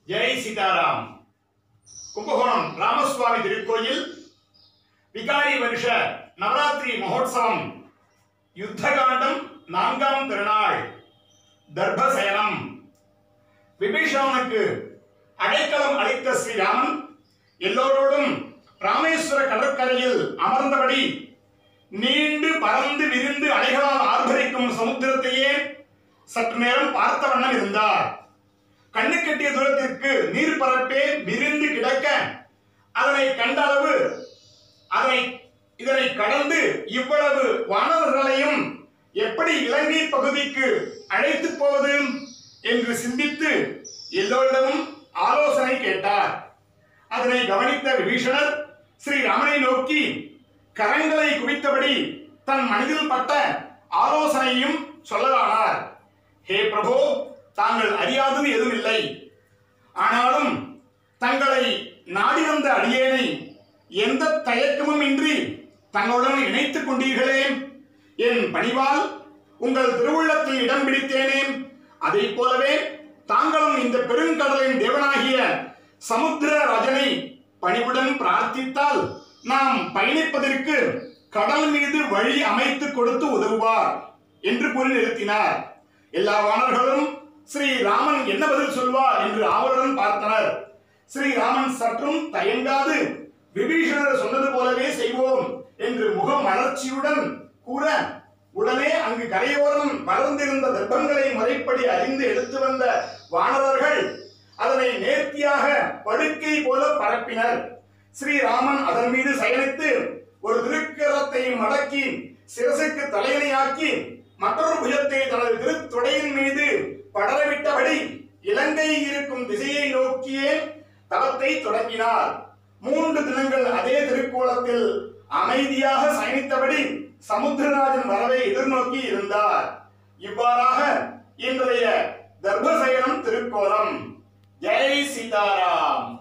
ஜெய் சீதாராம் கும்பகோணம் ராமசுவாமி திருக்கோயில் விகாரி வருஷ நவராத்திரி மகோத்சவம் யுத்தகாண்டம் நான்காம் திருநாள் தர்பசயனம் விபீஷணனுக்கு அடைக்கலம் அளித்த ஸ்ரீராமன் எல்லோரோடும் ராமேஸ்வர கடற்கரையில் அமர்ந்தபடி நீண்டு பறந்து விரிந்து அலைகளால் ஆர்ப்பரிக்கும் சமுத்திரத்தையே சற்று நேரம் பார்த்த வண்ணம் இருந்தார் கண்ணு கட்டிய தூரத்திற்கு நீர் பரப்பே விரிந்து கிடக்க அதனை கண்ட அளவு அதனை இதனை கடந்து இவ்வளவு வானவர்களையும் எப்படி இலங்கை பகுதிக்கு அழைத்து போவது என்று சிந்தித்து எல்லோரிடமும் ஆலோசனை கேட்டார் அதனை கவனித்த விபீஷணர் ஸ்ரீராமனை நோக்கி கரங்களை குவித்தபடி தன் மனதில் பட்ட ஆலோசனையும் சொல்லலானார் ஹே பிரபு தாங்கள் அறியாதது எதுவும் இல்லை ஆனாலும் தங்களை நாடி வந்த அடியேனை எந்த தயக்கமும் இன்றி தங்களுடன் இணைத்துக் கொண்டீர்களே என் பணிவால் உங்கள் திருவுள்ளத்தில் இடம் பிடித்தேனே அதைப் போலவே தாங்களும் இந்த பெருங்கடலின் தேவனாகிய சமுத்திர ராஜனை பணிவுடன் பிரார்த்தித்தால் நாம் பயணிப்பதற்கு கடல் மீது வழி அமைத்து கொடுத்து உதவுவார் என்று கூறி நிறுத்தினார் எல்லா வானர்களும் ஸ்ரீராமன் என்ன பதில் சொல்வார் என்று ஆவலுடன் பார்த்தனர் ஸ்ரீராமன் சற்றும் தயங்காது விபீஷணர் சொன்னது போலவே செய்வோம் என்று முக மலர்ச்சியுடன் கூற உடனே அங்கு கரையோரம் வளர்ந்திருந்த தர்ப்பங்களை முறைப்படி அறிந்து எடுத்து வந்த வானரர்கள் அதனை நேர்த்தியாக படுக்கை போல பரப்பினர் ஸ்ரீராமன் அதன் மீது சயனித்து ஒரு திருக்கரத்தை மடக்கி சிரசுக்கு தலையணையாக்கி மற்றொரு புஜத்தை தனது திருத்தொடையின் மீது படரவிட்டபடி இலங்கை இருக்கும் திசையை நோக்கியே தளத்தை தொடங்கினார் மூன்று தினங்கள் அதே திருக்கோலத்தில் அமைதியாக சயனித்தபடி சமுத்திரராஜன் வரவை எதிர்நோக்கி இருந்தார் இவ்வாறாக இன்றைய தர்பசயனம் திருக்கோலம் ஜெய் சீதாராம்